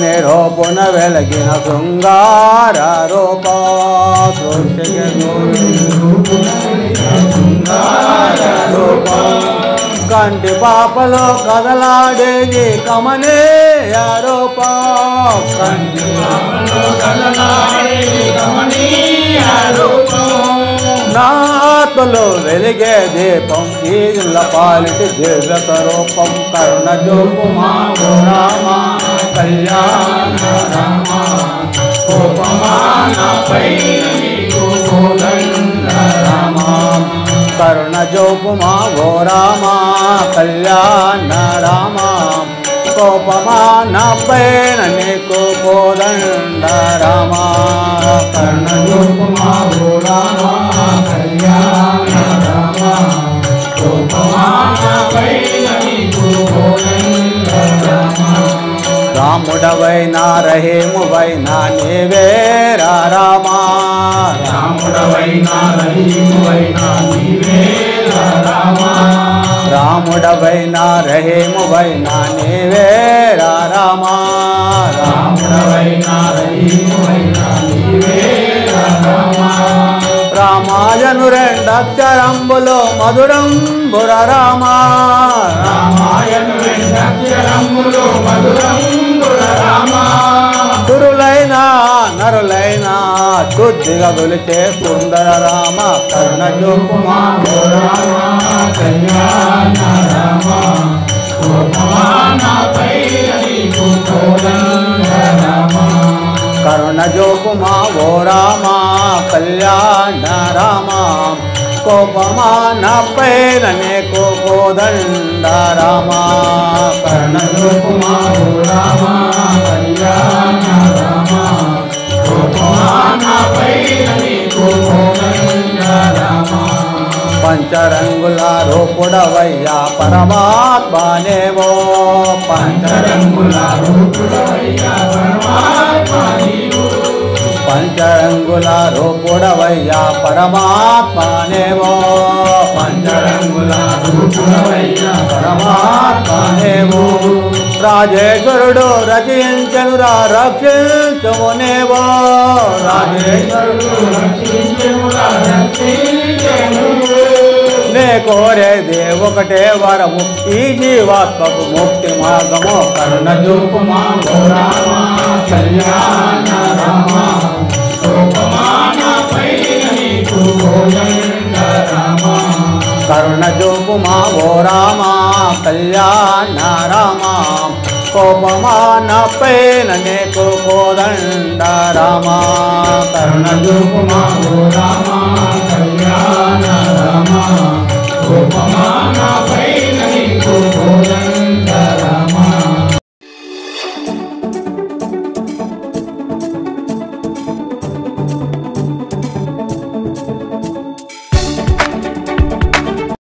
నిరూపున వెలగిన శృంగార రూప సృష్టికి కంటి పాపలో కదలాడేది కమనీయ రూప కంటి నాతులు వెలిగే దీపం ఈదుల పాలిటి దివ్య స్వరూపం కరుణ జోపు మా ఓ రామ కళ్యాణ రామ రామ కరుణ జోపు మా ఓ రామ కళ్యాణ రామ కోపమా నా పైన నీకు కోదండ రామ కరుణ జోపు మా ఓ రామ కళ్యాణ రామ కోపమా నా పైన నీకు కోదండ రామ రాముడవైనా రహీమువైనా నీవేరా రామా రాముడవైనా రహీమువైనా నీవేరా రామా రాముడవైనా రహీమువైనా నీవేరా రామా రాముడవైనా రహీమువైనా నీవేరా రామా రామాయను రెండక్షరంబులో మధురంబుర రామా రామాయను రెండక్షరములు మధురంబుల రామా గురులైన నరులైనా శుద్ధిగా గొలిచే సుందర రామ కరుణ జోకుమా ఓ రామా కళ్యాణ రామా కోపమానపై నీకు కోదండ రామా కరుణ జోకుమా ఓ రామ కళ్యాణ రామ కోపమా నా పైన నీకు కోదండ రామ కరుణ జోకుమా ఓ రామా కళ్యాణ రామా కోపమానపై నీకు కోదండ రామా పంచరంగుల రూపుడవయ్యా పరమాత్మనేవో పంచ పంచరంగుల రూపుడవయ్యా పరమాత్మ నీవు పంచరంగుల రూపుడవయ్యా పరమాత్మనేవో పంచరంగుల రూపుడవయ్యా పరమాత్మనేవో రాజేశ్వరుడు రచయించనురా రక్షించమునేవో రాజేశ్వరుడు రాజేశ్వరుడు రక్షించెమురా రక్షించెము. నే కోరేది ఒకటే వరము ఈ జీవాత్మకు ముక్తి మార్గము కరుణ చూపుమా ఓ రామా కళ్యాణ రామా కోపమానపై నీకు కోదండ రామా కరుణ జోపుమా ఓ రామా కళ్యాణ రామా కోపమాన పైన నీకు కోదండ రామా కరుణ కరుణ చూపుమా ఓ రామా